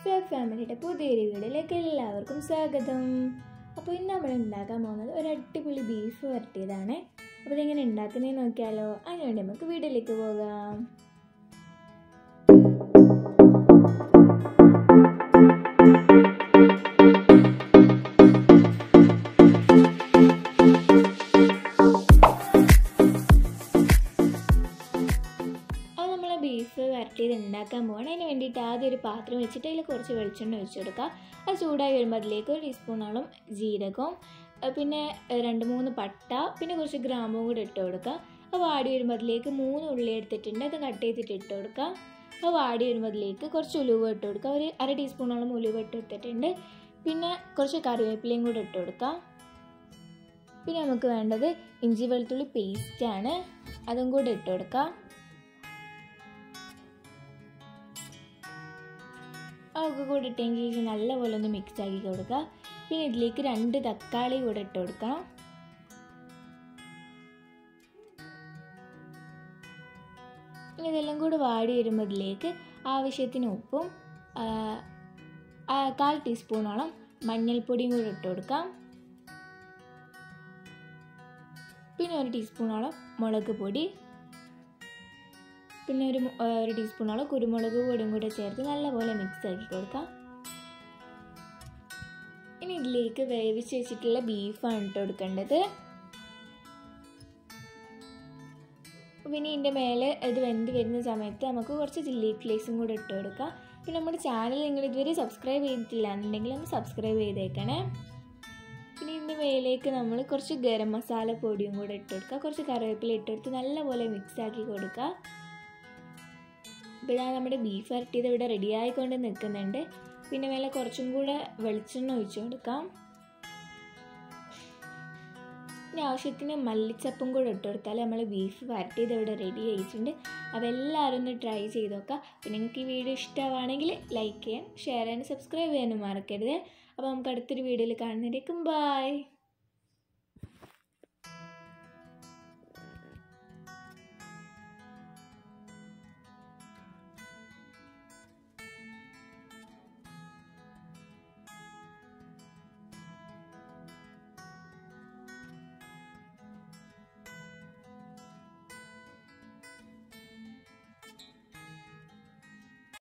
സെഫ് ഫാമിലിയുടെ പുതിയൊരു വീഡിയോയിലേക്ക് എല്ലാവർക്കും സ്വാഗതം അപ്പോൾ ഇന്ന് നമ്മൾ ഉണ്ടാക്കാൻ പോകുന്നത് ഒരു അടിപൊളി ബീഫ് വരട്ടിയതാണ് അപ്പോൾ ഇതെങ്ങനെ ഉണ്ടാക്കുന്നതെന്ന് നോക്കിയാലോ അതിനുവേണ്ടി നമുക്ക് വീഡിയോയിലേക്ക് പോകാം അപ്പോൾ നമ്മൾ ബീഫ് വരട്ടിയത് ഉണ്ടാക്കാൻ പോകണം അതിന് വേണ്ടിയിട്ട് ആദ്യം ഒരു പാത്രം വെച്ചിട്ട് അതിൽ കുറച്ച് വെളിച്ചെണ്ണ ഒഴിച്ചു കൊടുക്കുക അത് ചൂടായി വരുമ്പോൾ അതിലേക്ക് ഒരു ടീസ്പൂണോളം ജീരകവും അഹ് പിന്നെ അഹ് രണ്ട് മൂന്ന് പട്ട പിന്നെ കുറച്ച് ഗ്രാമ്പും കൂടി ഇട്ട് കൊടുക്കുക അപ്പോൾ വാടി വരുമ്പോൾ അതിലേക്ക് മൂന്ന് ഉള്ളി എടുത്തിട്ടുണ്ട് അത് കട്ട് ചെയ്തിട്ട് ഇട്ട് കൊടുക്കുക അപ്പോൾ വാടി വരുമ്പോൾ അതിലേക്ക് കുറച്ച് ഉലുവ ഇട്ട് കൊടുക്കുക ഒരു അര ടീസ്പൂണോളം ഉലുവ ഇട്ട് എടുത്തിട്ടുണ്ട് പിന്നെ കുറച്ച് കറിവേപ്പിലയും കൂടി ഇട്ട് കൊടുക്കുക പിന്നെ നമുക്ക് വേണ്ടത് ഇഞ്ചി വെളുത്തുള്ളി പേസ്റ്റാണ് അതും കൂടി ഇട്ട് കൊടുക്കുക അതൊക്കെ കൂടി ഇട്ടതിന് ശേഷം നല്ലപോലെ ഒന്ന് മിക്സ് ആക്കി കൊടുക്കുക പിന്നെ ഇതിലേക്ക് രണ്ട് തക്കാളി കൂടെ ഇട്ട് കൊടുക്കണം ഇനി ഇതെല്ലാം കൂടി വാടി വരുമ്പോൾ ഇതിലേക്ക് ആവശ്യത്തിന് ഉപ്പും ആ, ആ, കാൽ ടീസ്പൂണോളം മഞ്ഞൾപ്പൊടിയും കൂടി ഇട്ട് കൊടുക്കാം പിന്നെ ഒരു ടീസ്പൂണോളം മുളക് പൊടി പിന്നെ ഒരു മു- ആ, ഒരു ടീസ്പൂണോളം കുരുമുളക് പൊടിയും കൂടെ ചേർത്ത് നല്ലപോലെ മിക്സ് ആക്കി കൊടുക്കാം ഇനി ഇതിലേക്ക് വേവിച്ച് വെച്ചിട്ടുള്ള ബീഫാണ് ഇട്ട് കൊടുക്കേണ്ടത് പിന്നെ ഇതിൻ്റെ മേലെ ഇത് വെന്ത് വരുന്ന സമയത്ത് നമുക്ക് കുറച്ച് ചില്ലി ഫ്ലേക്സും കൂടെ ഇട്ട് കൊടുക്കാം പിന്നെ നമ്മുടെ ചാനൽ നിങ്ങൾ ഇതുവരെ സബ്സ്ക്രൈബ് ചെയ്തിട്ടില്ല എന്നുണ്ടെങ്കിൽ ഒന്ന് സബ്സ്ക്രൈബ് ചെയ്തേക്കണേ പിന്നെ ഇതിൻ്റെ മേലേക്ക് നമ്മൾ കുറച്ച് ഗരം മസാല പൊടിയും കൂടെ ഇട്ട് കൊടുക്കുക കുറച്ച് കറിവേപ്പില ഇട്ട് കൊടുത്ത് നല്ലപോലെ മിക്സ് ആക്കി കൊടുക്കുക ഇപ്പോൾ ഇതാ നമ്മുടെ ബീഫ് വരട്ടിയത് ഇവിടെ റെഡി ആയിക്കൊണ്ട് നിൽക്കുന്നുണ്ട് പിന്നെ മേലെ കുറച്ചും കൂടെ വെളിച്ചെണ്ണ ഒഴിച്ചു കൊടുക്കാം ഇനി ആവശ്യത്തിന് മല്ലിച്ചപ്പും കൂടെ ഇട്ട് കൊടുത്താൽ നമ്മൾ ബീഫ് വരട്ടിയത് ഇവിടെ റെഡി ആയിട്ടുണ്ട് അപ്പോൾ എല്ലാവരും ഒന്ന് ട്രൈ ചെയ്ത് നോക്കാം അപ്പോൾ നിങ്ങൾക്ക് ഈ വീഡിയോ ഇഷ്ടമാണെങ്കിൽ ലൈക്ക് ചെയ്യാൻ ഷെയർ ചെയ്യാൻ സബ്സ്ക്രൈബ് ചെയ്യാനും മറക്കരുത് അപ്പോൾ നമുക്ക് അടുത്തൊരു വീഡിയോയിൽ കാണുന്നതിലേക്കും ബൈ